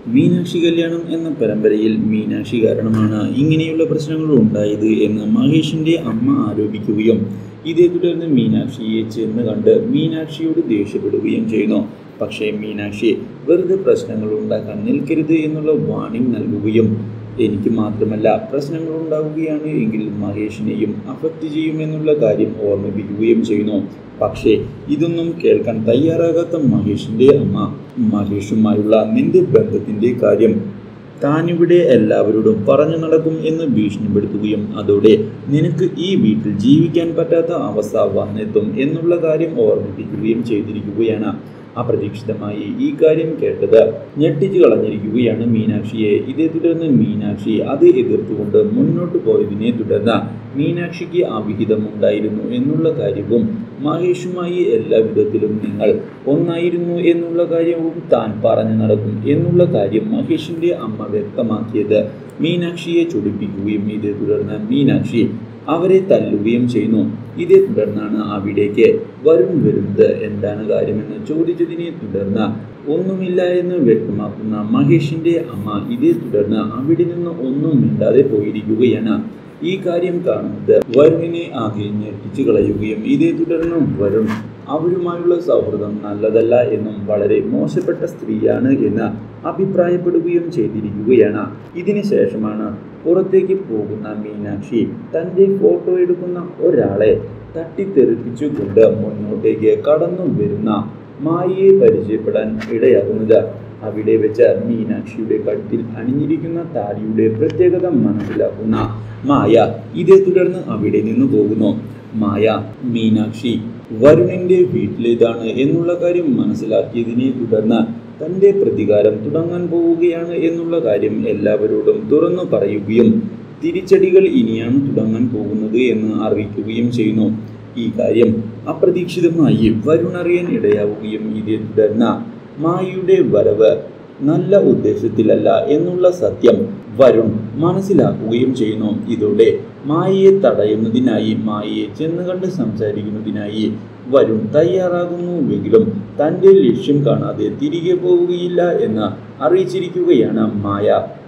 മീനാക്ഷി കല്യാണം എന്ന പരമ്പരയിൽ മീനാക്ഷി കാരണമാണ് ഇങ്ങനെയുള്ള പ്രശ്നങ്ങൾ ഉണ്ടായത് എന്ന് മഹേഷിന്റെ അമ്മ ആരോപിക്കുകയും ഇതേ തുടർന്ന് മീനാക്ഷിയെ ചെന്ന് കണ്ട് മീനാക്ഷിയോട് ദേഷ്യപ്പെടുകയും ചെയ്യുന്നു പക്ഷേ മീനാക്ഷി വെറുതെ പ്രശ്നങ്ങൾ ഉണ്ടാക്കാൻ നിൽക്കരുത് എന്നുള്ള വാണിംഗ് നൽകുകയും എനിക്ക് മാത്രമല്ല പ്രശ്നങ്ങൾ ഉണ്ടാവുകയാണ് എങ്കിൽ മഹേഷിനെയും അഫക്റ്റ് ചെയ്യുമെന്നുള്ള കാര്യം ഓർമ്മിപ്പിക്കുകയും ചെയ്യുന്നു പക്ഷേ ഇതൊന്നും കേൾക്കാൻ തയ്യാറാകാത്ത മഹേഷിന്റെ അമ്മ മഹേഷുമായുള്ള നിന്റെ ബന്ധത്തിന്റെ കാര്യം താനിവിടെ എല്ലാവരോടും പറഞ്ഞു നടക്കും എന്ന് ഭീഷണിപ്പെടുത്തുകയും അതോടെ നിനക്ക് ഈ വീട്ടിൽ ജീവിക്കാൻ പറ്റാത്ത അവസ്ഥ വന്നെത്തും എന്നുള്ള കാര്യം ഓർമ്മിപ്പിക്കുകയും ചെയ്തിരിക്കുകയാണ് അപ്രതീക്ഷിതമായി ഈ കാര്യം കേട്ടത് ഞെട്ടിച്ചു കളഞ്ഞിരിക്കുകയാണ് മീനാക്ഷിയെ ഇതേ തുടർന്ന് മീനാക്ഷി അത് എതിർത്തുകൊണ്ട് മുന്നോട്ട് പോയതിനെ തുടർന്ന് മീനാക്ഷിക്ക് അവിഹിതമുണ്ടായിരുന്നു എന്നുള്ള കാര്യവും മഹേഷുമായി എല്ലാ വിധത്തിലും നിങ്ങൾ ഒന്നായിരുന്നു എന്നുള്ള കാര്യവും താൻ പറഞ്ഞു നടക്കും എന്നുള്ള കാര്യം മഹേഷിന്റെ അമ്മ വ്യക്തമാക്കിയത് മീനാക്ഷിയെ ചൊടിപ്പിക്കുകയും ഇതേ തുടർന്ന് മീനാക്ഷി അവരെ തല്ലുകയും ചെയ്യുന്നു ഇതേ തുടർന്നാണ് അവിടേക്ക് വരുൺ വരുന്നത് എന്താണ് കാര്യമെന്ന് ചോദിച്ചതിനെ തുടർന്ന് ഒന്നുമില്ല എന്ന് വ്യക്തമാക്കുന്ന മഹേഷിന്റെ അമ്മ ഇതേ തുടർന്ന് അവിടെ നിന്ന് ഒന്നും മിണ്ടാതെ പോയിരിക്കുകയാണ് ഈ കാര്യം കാണുന്നത് വരുണിനെ ആകെ ഞെട്ടിച്ചു കളയുകയും ഇതേ തുടർന്ന് വരുൺ അവരുമായുള്ള സൗഹൃദം നല്ലതല്ല എന്നും വളരെ മോശപ്പെട്ട സ്ത്രീയാണ് എന്ന് അഭിപ്രായപ്പെടുകയും ചെയ്തിരിക്കുകയാണ് ഇതിന് ശേഷമാണ് പുറത്തേക്ക് പോകുന്ന മീനാക്ഷി തൻ്റെ ഫോട്ടോ എടുക്കുന്ന ഒരാളെ തട്ടിത്തെറിപ്പിച്ചുകൊണ്ട് മുന്നോട്ടേക്ക് കടന്നു വരുന്ന മായയെ പരിചയപ്പെടാൻ ഇടയാകുന്നത് അവിടെ വെച്ച് മീനാക്ഷിയുടെ കഴുത്തിൽ അണിഞ്ഞിരിക്കുന്ന താലിയുടെ പ്രത്യേകത മനസ്സിലാക്കുന്ന മായ ഇതേ തുടർന്ന് അവിടെ നിന്ന് പോകുന്നു മായ മീനാക്ഷി വരുണിന്റെ വീട്ടിലേതാണ് എന്നുള്ള കാര്യം മനസ്സിലാക്കിയതിനെ തുടർന്ന് തന്റെ പ്രതികാരം തുടങ്ങാൻ പോവുകയാണ് എന്നുള്ള കാര്യം എല്ലാവരോടും തുറന്നു പറയുകയും തിരിച്ചടികൾ ഇനിയാണ് തുടങ്ങാൻ പോകുന്നത് എന്ന് അറിയിക്കുകയും ചെയ്യുന്നു ഈ കാര്യം അപ്രതീക്ഷിതമായി വരുൺ അറിയാൻ ഇടയാവുകയും ഇതേ തുടർന്ന് മായയുടെ വരവ് നല്ല ഉദ്ദേശത്തിലല്ല എന്നുള്ള സത്യം വരുൺ മനസ്സിലാക്കുകയും ചെയ്യുന്നു ഇതോടെ മായയെ തടയുന്നതിനായി മായയെ ചെന്ന് കണ്ട് സംസാരിക്കുന്നതിനായി വരുൺ തയ്യാറാകുന്നുവെങ്കിലും തൻ്റെ ലക്ഷ്യം കാണാതെ തിരികെ പോവുകയില്ല എന്ന് അറിയിച്ചിരിക്കുകയാണ് മായ